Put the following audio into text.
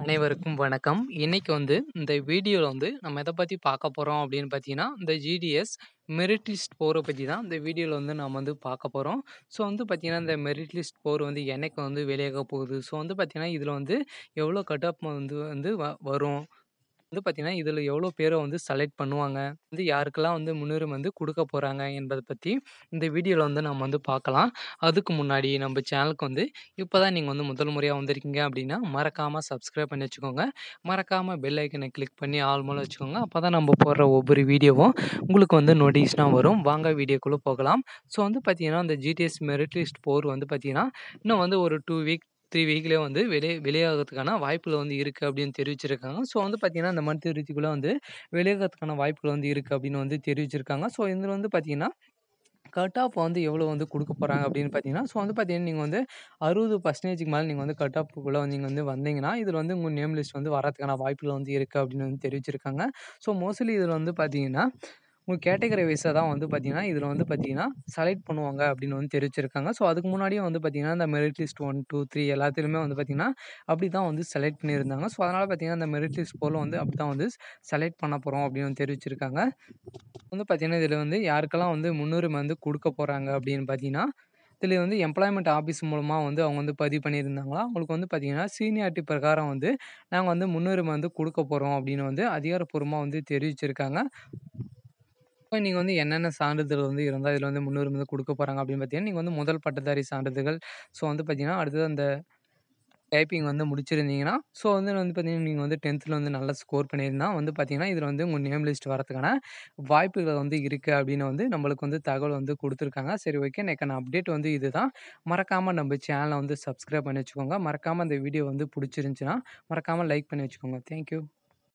அனைவருக்கும் வணக்கம். இன்னைக்கு வந்து இந்த வீடியோல வந்து நம்ம எத பத்தி பார்க்க போறோம் அப்படின்னு பார்த்தீங்கன்னா, இந்த ஜிடிஎஸ் மெரிட் லிஸ்ட் போர பத்தி தான் இந்த வீடியோல வந்து நாம வந்து பார்க்க போறோம். ஸோ வந்து பார்த்தீங்கன்னா, இந்த மெரிட் லிஸ்ட் போர் வந்து என்னைக்கு வந்து வெளியாக போகுது? ஸோ வந்து பார்த்தீங்கன்னா, இதுல வந்து எவ்வளோ கட் ஆஃப் வந்து வந்து வ வரும்? வந்து பார்த்தீங்கன்னா, இதுல எவ்வளோ பேர வந்து செலக்ட் பண்ணுவாங்க? வந்து யாருக்கெல்லாம் வந்து முன்னுரிமை வந்து குடுக்க போறாங்க? என்பத பத்தி இந்த வீடியோல வந்து நம்ம வந்து பார்க்கலாம். அதுக்கு முன்னாடி நம்ம சேனலுக்கு வந்து இப்ப தான் நீங்க வந்து முதல் முறையா வந்திருக்கீங்க அப்படின்னா, மறக்காம சப்ஸ்கிரைப் பண்ணி வச்சுக்கோங்க. மறக்காம பெல் ஐக்கன கிளிக் பண்ணி ஆல் மேல வச்சுக்கோங்க. அப்பதான் நம்ம போடுற ஒவ்வொரு வீடியோவும் உங்களுக்கு வந்து நோட்டிஃபிகேஷனா வரும். வாங்க வீடியோக்குள்ள போகலாம். ஸோ வந்து பார்த்தீங்கன்னா, இந்த ஜிடிஎஸ் மெரிட் லிஸ்ட் போர் வந்து பார்த்தீங்கன்னா, இன்னும் வந்து ஒரு 2 வீக் 3 வீக்லயே வந்து வெளி வெளியாகறதுக்கான வாய்ப்புகள் வந்து இருக்கு அப்படின்னு தெரிவிச்சிருக்காங்க. ஸோ வந்து பார்த்தீங்கன்னா, இந்த மந்த் இறுதிக்குள்ள வந்து வெளியாகறதுக்கான வாய்ப்புகள் வந்து இருக்கு அப்படின்னு வந்து தெரிவிச்சிருக்காங்க. ஸோ இதுல வந்து பார்த்தீங்கன்னா, கட் ஆஃப் வந்து எவ்வளோ வந்து குடுக்க போறாங்க அப்படின்னு பார்த்தீங்கன்னா, ஸோ வந்து பார்த்தீங்கன்னா, நீங்க வந்து 60%க்கு மேல நீங்க வந்து கட் ஆஃப்க்குள்ள நீங்க வந்து வந்தீங்கன்னா, இதுல வந்து உங்க நேம் லிஸ்ட் வந்து வரதுக்கான வாய்ப்புகள் வந்து இருக்கு அப்படின்னு வந்து தெரிவிச்சிருக்காங்க. ஸோ மோஸ்ட்லி இதுல வந்து பார்த்தீங்கன்னா, உங்க கேட்டகரி வைஸா தான் வந்து பார்த்தீங்கன்னா, இதுல வந்து பார்த்தீங்கன்னா, செலக்ட் பண்ணுவாங்க அப்படின்னு வந்து தெரிவிச்சிருக்காங்க. ஸோ அதுக்கு முன்னாடியே வந்து பார்த்தீங்கன்னா, இந்த மெரிட் லிஸ்ட் 1, 2, 3 எல்லாத்துலயுமே வந்து பார்த்தீங்கன்னா, அப்படிதான் வந்து செலக்ட் பண்ணியிருந்தாங்க. ஸோ அதனால பார்த்தீங்கன்னா, இந்த மெரிட் லிஸ்ட் போல வந்து அப்படிதான் வந்து செலக்ட் பண்ண போறோம் அப்படின்னு வந்து தெரிவிச்சிருக்காங்க. வந்து பார்த்தீங்கன்னா, இதுல வந்து யாருக்கெல்லாம் வந்து முன்னுரிமை வந்து குடுக்க போறாங்க அப்படின்னு பார்த்தீங்கன்னா, இதுல வந்து எம்ப்ளாய்மென்ட் ஆஃபீஸ் மூலமா வந்து அவங்க வந்து பதிவு பண்ணியிருந்தாங்களா, அவங்களுக்கு வந்து பார்த்தீங்கன்னா, சீனியாரிட்டி பிரகாரம் வந்து நாங்க வந்து முன்னுரிமை வந்து குடுக்க போறோம் அப்படின்னு வந்து அதிகாரப்பூர்வமா வந்து தெரிவிச்சிருக்காங்க. இப்ப நீங்க வந்து என்னென்ன சான்றிதழ் வந்து இருந்தா இதுல வந்து முன்னுரிமை வந்து குடுக்க போறாங்க அப்படின்னு பார்த்தீங்கன்னா, நீங்க வந்து முதல் பட்டதாரி சான்றிதழ்கள், ஸோ வந்து பார்த்தீங்கன்னா, அடுத்தது அந்த டைப்பிங் வந்து முடிச்சிருந்தீங்கன்னா, ஸோ வந்து வந்து பார்த்தீங்கன்னா, நீங்க வந்து 10த்ல வந்து நல்லா ஸ்கோர் பண்ணியிருந்தா வந்து பார்த்தீங்கன்னா, இதுல வந்து உங்க நேம் லிஸ்ட் வரதுக்கான வாய்ப்புகள் வந்து இருக்கு அப்படின்னு வந்து நம்மளுக்கு வந்து தகவல் வந்து குடுத்துருக்காங்க. சரி ஓகே. இன்னைக்கான அப்டேட் வந்து இதுதான். மறக்காம நம்ம சேனல வந்து சப்ஸ்கிரைப் பண்ணி வச்சுக்கோங்க. மறக்காம இந்த வீடியோ வந்து புடிச்சிருந்துச்சுன்னா, மறக்காம லைக் பண்ணி வச்சுக்கோங்க. Thank you.